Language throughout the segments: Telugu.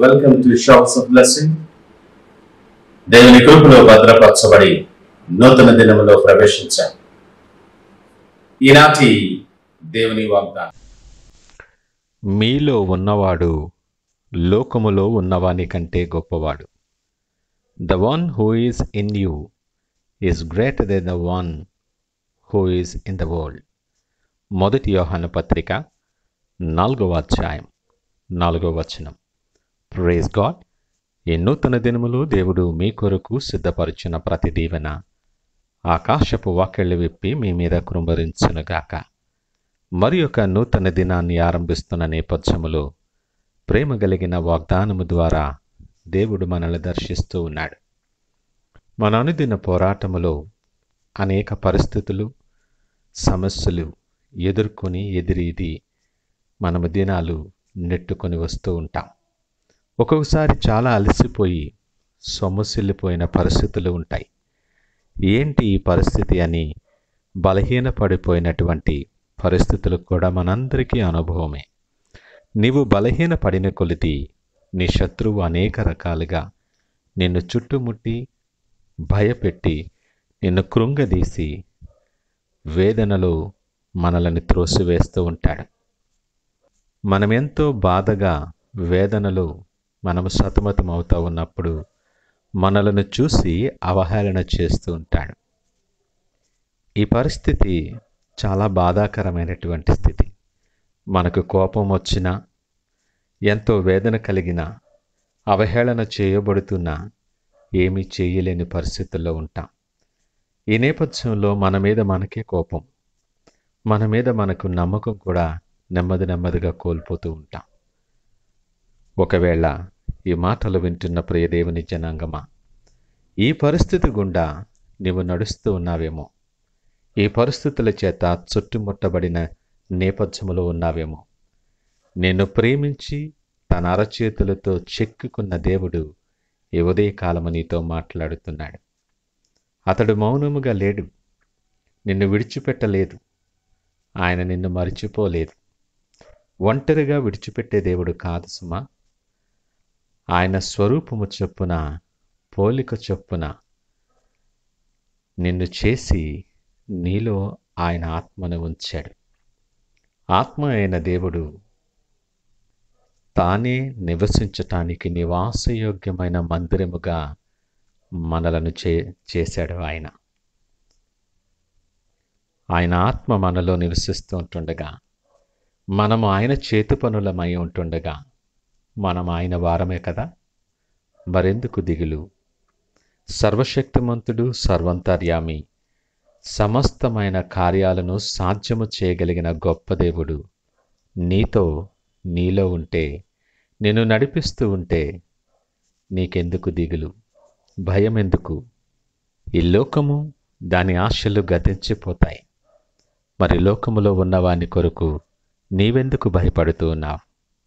welcome to shops of blessing దేవుని కృపలో భద్రపరచబడి నూతన దినములో ప్రవేశించాం ఈనాటి దేవుని వాగ్దానం మీలో ఉన్నవాడు లోకములో ఉన్నవాని కంటే గొప్పవాడు the one who is in you is greater then the one who is in the world మొదటి యోహాను పత్రిక నాలుగవ అధ్యాయం నాలుగవ వచనం ప్రేజ్ గాడ్ ఈ నూతన దినములో దేవుడు మీ కొరకు సిద్ధపరిచిన ప్రతి దీవెన ఆకాశపు వాకెళ్ళు విప్పి మీ మీద కృంభరించునుగాక మరి ఒక నూతన దినాన్ని ఆరంభిస్తున్న నేపథ్యములో ప్రేమ కలిగిన వాగ్దానము ద్వారా దేవుడు మనల్ని దర్శిస్తూ ఉన్నాడు మన అనుదిన పోరాటములో అనేక పరిస్థితులు సమస్యలు ఎదుర్కొని ఎదిరీది మనము దినాలు నెట్టుకొని వస్తూ ఉంటాం ఒక్కొక్కసారి చాలా అలసిపోయి సొమ్మసిల్లిపోయిన పరిస్థితులు ఉంటాయి ఏంటి ఈ పరిస్థితి అని బలహీనపడిపోయినటువంటి పరిస్థితులు కూడా మనందరికీ అనుభవమే నీవు బలహీనపడిన కొలిది నీ శత్రువు అనేక రకాలుగా నిన్ను చుట్టుముట్టి భయపెట్టి నిన్ను కృంగదీసి వేదనలో మనలను త్రోసివేస్తూ ఉంటాడు మనమెంతో బాధగా వేదనలో మనము సతమతం అవుతూ ఉన్నప్పుడు మనలను చూసి అవహేళన చేస్తూ ఉంటాడు ఈ పరిస్థితి చాలా బాధాకరమైనటువంటి స్థితి మనకు కోపం వచ్చినా ఎంతో వేదన కలిగిన అవహేళన చేయబడుతున్నా ఏమీ చేయలేని పరిస్థితుల్లో ఉంటాం ఈ నేపథ్యంలో మన మీద మనకే కోపం మన మీద మనకు నమ్మకం కూడా నెమ్మది నెమ్మదిగా కోల్పోతూ ఉంటాం ఒకవేళ ఈ మాటలు వింటున్న ప్రియదేవుని జనాంగమా ఈ పరిస్థితి గుండా నీవు నడుస్తూ ఉన్నావేమో ఈ పరిస్థితుల చేత చుట్టుముట్టబడిన నేపథ్యములో ఉన్నావేమో నిన్ను ప్రేమించి తన అరచేతులతో చెక్కుకున్న దేవుడు ఈ ఉదయకాలము నీతో మాట్లాడుతున్నాడు అతడు మౌనముగా లేడు నిన్ను విడిచిపెట్టలేదు ఆయన నిన్ను మరిచిపోలేదు ఒంటరిగా విడిచిపెట్టే దేవుడు కాదు సుమా ఆయన స్వరూపము చొప్పున పోలిక చొప్పున నిన్ను చేసి నీలో ఆయన ఆత్మను ఉంచాడు ఆత్మ అయిన దేవుడు తానే నివసించటానికి నివాసయోగ్యమైన మందిరముగా మనలను చే చేశాడు ఆయన ఆయన ఆత్మ మనలో నివసిస్తూ ఉంటుండగా మనము ఆయన చేతి పనులమై ఉంటుండగా మనం ఆయన వారమే కదా మరెందుకు దిగులు సర్వశక్తిమంతుడు సర్వంతర్యామి సమస్తమైన కార్యాలను సాధ్యము చేయగలిగిన గొప్ప దేవుడు నీతో నీలో ఉంటే నిన్ను నడిపిస్తూ ఉంటే నీకెందుకు దిగులు భయం ఎందుకు ఈ లోకము దాని ఆశలు గతించిపోతాయి మరి లోకములో ఉన్నవాని కొరకు నీవెందుకు భయపడుతూ ఉన్నావు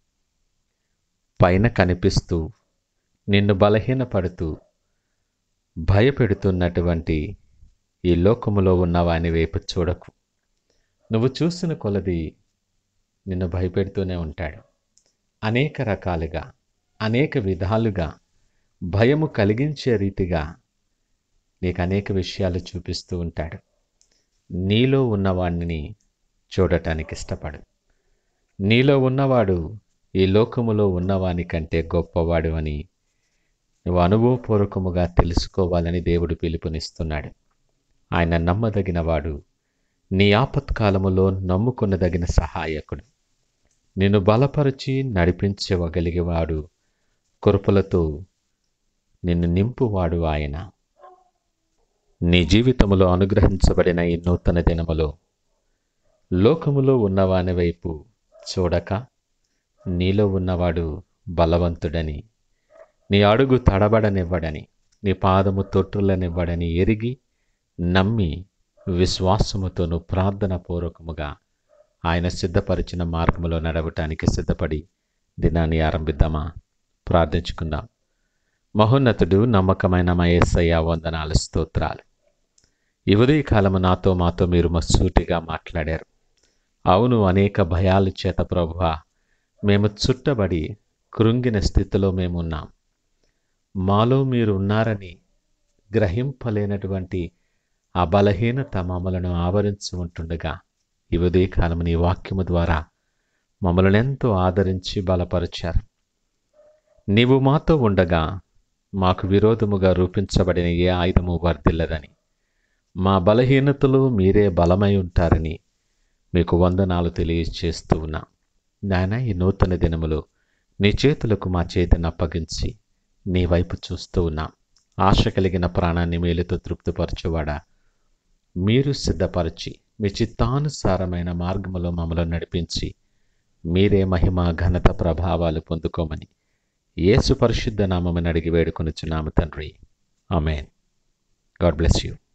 పైన కనిపిస్తూ నిన్ను బలహీనపడుతూ భయపెడుతున్నటువంటి ఈ లోకములో ఉన్న వాని వైపు చూడకు నువ్వు చూసిన కొలది నిన్ను భయపెడుతూనే ఉంటాడు అనేక రకాలుగా అనేక విధాలుగా భయము కలిగించే రీతిగా నీకు అనేక విషయాలు చూపిస్తూ ఉంటాడు నీలో ఉన్నవాడిని చూడటానికి ఇష్టపడు నీలో ఉన్నవాడు ఈ లోకములో ఉన్నవాని కంటే గొప్పవాడు అని నువ్వు అనుభవపూర్వకముగా తెలుసుకోవాలని దేవుడు పిలుపునిస్తున్నాడు ఆయన నమ్మదగినవాడు నీ ఆపత్కాలములో నమ్ముకున్నదగిన సహాయకుడు నిన్ను బలపరిచి నడిపించగలిగేవాడు కృపలతో నిన్ను నింపువాడు ఆయన నీ జీవితములో అనుగ్రహించబడిన ఈ నూతన దినములో లోకములో ఉన్నవాని వైపు చూడక నీలో ఉన్నవాడు బలవంతుడని నీ అడుగు తడబడనివ్వడని నీ పాదము తొట్టులనివ్వడని ఎరిగి నమ్మి విశ్వాసముతోను ప్రార్థన పూర్వకముగా ఆయన సిద్ధపరిచిన మార్గములో నడవటానికి సిద్ధపడి దినాన్ని ఆరంభిద్దామా ప్రార్థించుకుందాం మహోన్నతుడు నమ్మకమైన మా యేసయ్య వందనాలు స్తోత్రాలు ఈ ఉదయకాలము నాతో మాతో మీరు మసూటిగా మాట్లాడారు అవును అనేక భయాల చేత ప్రభువా మేము చుట్టబడి కృంగిన స్థితిలో మేమున్నాం మాలో మీరు ఉన్నారని గ్రహింపలేనటువంటి ఆ బలహీనత మమ్మలను ఆవరించి ఉంటుండగా ఈ ఉదయకాలం నీ వాక్యము ద్వారా మమ్మల్ని ఎంతో ఆదరించి బలపరిచారు నీవు మాతో ఉండగా మాకు విరోధముగా రూపించబడిన ఏ ఆయుధము వర్ధిల్లదని మా బలహీనతలో మీరే బలమై ఉంటారని మీకు వందనాలు తెలియజేస్తూ ఉన్నా నాయన ఈ నూతన దినములో నీ చేతులకు మా చేతిని అప్పగించి నీ వైపు చూస్తూ ఉన్నాం ఆశ కలిగిన ప్రాణాన్ని మేలుతో తృప్తిపరచువాడా మీరు సిద్ధపరిచి మీ చిత్తానుసారమైన మార్గములో మమ్మల్ని నడిపించి మీరే మహిమ ఘనత ప్రభావాలు పొందుకోమని యేసు పరిశుద్ధ నామమని అడిగి వేడుకొనుచున్నాము తండ్రి ఆమెన్ గాడ్ బ్లెస్ యూ